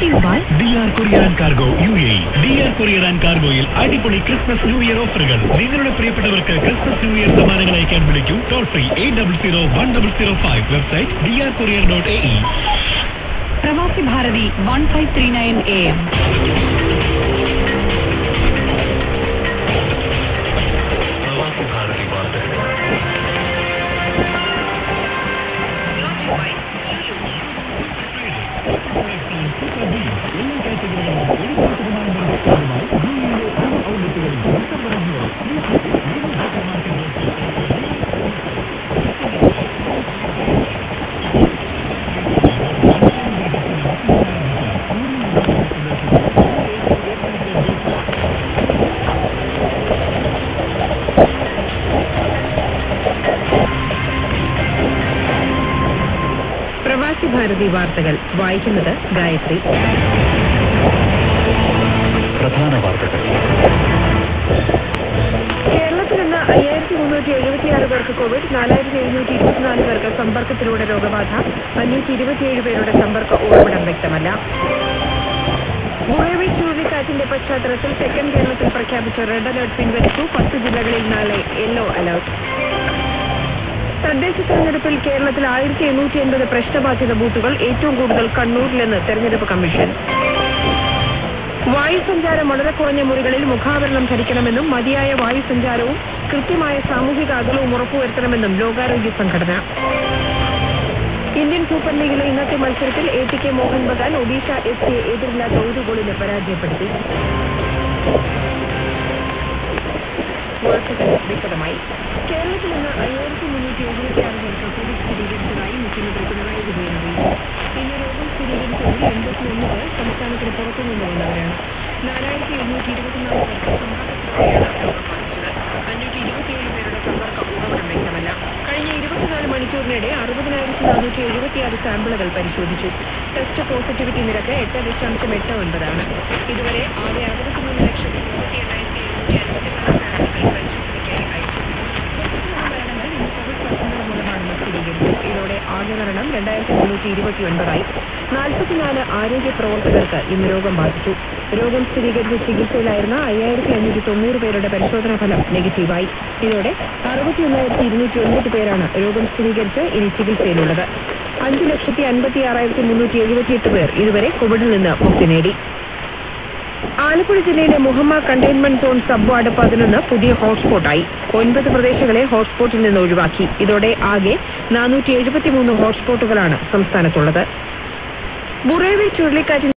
to you by D R courier and cargo U A D R courier and കാർഗോയിൽ അടിപൊളി Christmas new year ഓഫറുകൾ നിങ്ങളുടെ പ്രിയപ്പെട്ടവർക്ക് Christmas new year സമ്മാനങ്ങൾ അയക്കാൻ വിളിക്കൂ toll free eight double zero one double zero five website D R courier dot A E Pravasi Bharathi one five three nine A M Pravasi Bharathi വാർത്തകൾ വായിക്കുന്നത് ഗായത്രി പ്രധാന വാർത്തകൾ കേരളത്തിൽ ഇന്ന് അയ്യായിരത്തി മുന്നൂറ്റി എഴുപത്തിയാറ് പേർക്ക് കോവിഡ് നാലായിരത്തി എഴുന്നൂറ്റി ഇരുപത്തിനാല് പേർക്ക് സമ്പർക്കത്തിലൂടെ രോഗബാധ അഞ്ഞൂറ്റി ഇരുപത്തിയേഴ് പേരുടെ സമ്പർക്ക ഉറവിടം വ്യക്തമല്ല ബുറേവി ചുഴലിക്കാറ്റിന്റെ പശ്ചാത്തലത്തിൽ തെക്കൻ കേരളത്തിൽ പ്രഖ്യാപിച്ച റെഡ് അലർട്ട് പിൻവലിച്ചു പത്ത് ജില്ലകളിൽ നാളെ യെല്ലോ അലർട്ട് തദ്ദേശ തെരഞ്ഞെടുപ്പിൽ കേരളത്തിൽ ആയിരത്തി എണ്ണൂറ്റി എൺപത് പ്രശ്നബാധിത ബൂത്തുകൾ ഏറ്റവും കൂടുതൽ കണ്ണൂരിലെന്ന് തെരഞ്ഞെടുപ്പ് കമ്മീഷൻ വായുസഞ്ചാരം വളരെ കുറഞ്ഞ മുറികളിൽ മുഖാവരണം ധരിക്കണമെന്നും മതിയായ വായുസഞ്ചാരവും കൃത്യമായ സാമൂഹിക അകലവും ഉറപ്പുവരുത്തണമെന്നും ലോകാരോഗ്യ സംഘടന ഇന്ത്യൻ സൂപ്പർ ലീഗിലെ ഇന്നത്തെ മത്സരത്തിൽ A T K Mohun Bagan Odisha F സിയെ എതിരില്ലാത്ത ഒരു ഗോളിന് പരാജയപ്പെടുത്തി വാർത്തകൾ വിശദമായി കേരളത്തിൽ ഇന്ന് അയ്യായിരത്തി മുന്നൂറ്റി എഴുപത്തിയാറ് പേർക്ക് കോവിഡ് സ്ഥിരീകരിച്ചതായി മുഖ്യമന്ത്രി പിണറായി വിജയൻ അറിയിച്ചു ഇന്ന് രോഗം സ്ഥിരീകരിച്ചതിൽ എൺപത്തിയൊന്ന് പേർ സംസ്ഥാനത്തിന് പുറത്തുനിന്ന് വന്നവരാണ് നാലായിരത്തി എണ്ണൂറ്റി ഇരുപത്തിനാല് പേർക്ക് സമ്പർക്കത്തിലൂടെയാണ് രോഗം ബാധിച്ചത് അഞ്ഞൂറ്റി ഇരുപത്തിയേഴ് പേരുടെ സമ്പർക്ക ഉറവിടം വ്യക്തമല്ല കഴിഞ്ഞ ഇരുപത്തിനാല് മണിക്കൂറിനിടെ അറുപതിനായിരത്തി നാനൂറ്റി എഴുപത്തിയാറ് സാമ്പിളുകൾ പരിശോധിച്ചു ടെസ്റ്റ് പോസിറ്റിവിറ്റി നിരക്ക് എട്ട് ദശാംശം എട്ട് ഒൻപതാണ് ഇതുവരെ ആകെ അറുപത്തിമൂന്ന് ലക്ഷത്തി മുപ്പത്തി എണ്ണായിരത്തി എഴുന്നൂറ്റി അൻപത്തിനാല് സാമ്പിളുകൾ പരിശോധനയ്ക്കായി അയച്ചു മുപ്പത്തിമൂന്ന് മരണങ്ങൾ ഇന്ന് കോവിഡ് പത്തൊമ്പത് മൂലമാണെന്ന് സ്ഥിരീകരിച്ചു ഇതോടെ ആകെ മരണം രണ്ടായിരത്തി മുന്നൂറ്റി ഇരുപത്തി ഒൻപതായി നാൽപ്പത്തിനാല് ആരോഗ്യ പ്രവർത്തകർക്ക് ഇന്ന് രോഗം ബാധിച്ചു രോഗം സ്ഥിരീകരിച്ച് ചികിത്സയിലായിരുന്ന അയ്യായിരത്തി അഞ്ഞൂറ്റി തൊണ്ണൂറ് പേരുടെ പരിശോധനാ ഫലം നെഗറ്റീവായി ഇതോടെ അറുപത്തിയൊന്നായിരത്തി ഇരുന്നൂറ്റി ഒൻപത് പേരാണ് രോഗം സ്ഥിരീകരിച്ച് ഇനി ചികിത്സയിലുള്ളത് അഞ്ച് ലക്ഷത്തി അൻപത്തി ആറായിരത്തി മുന്നൂറ്റി എഴുപത്തിയെട്ട് പേർ ഇതുവരെ കോവിഡിൽ നിന്ന് മുക്തി നേടി ആലപ്പുഴ ജില്ലയിലെ Muhamma containment zone sub ward പതിനൊന്ന് പുതിയ ഹോട്ട്സ്പോട്ടായി ഒൻപത് പ്രദേശങ്ങളെ ഹോട്ട്സ്പോട്ടിൽ നിന്ന് ഒഴിവാക്കി ഇതോടെ ആകെ നാനൂറ്റി എഴുപത്തിമൂന്ന് ഹോട്ട്സ്പോട്ടുകളാണ് സംസ്ഥാനത്തുള്ളത് ബുറേവി ചുഴലിക്കാറ്റിൽ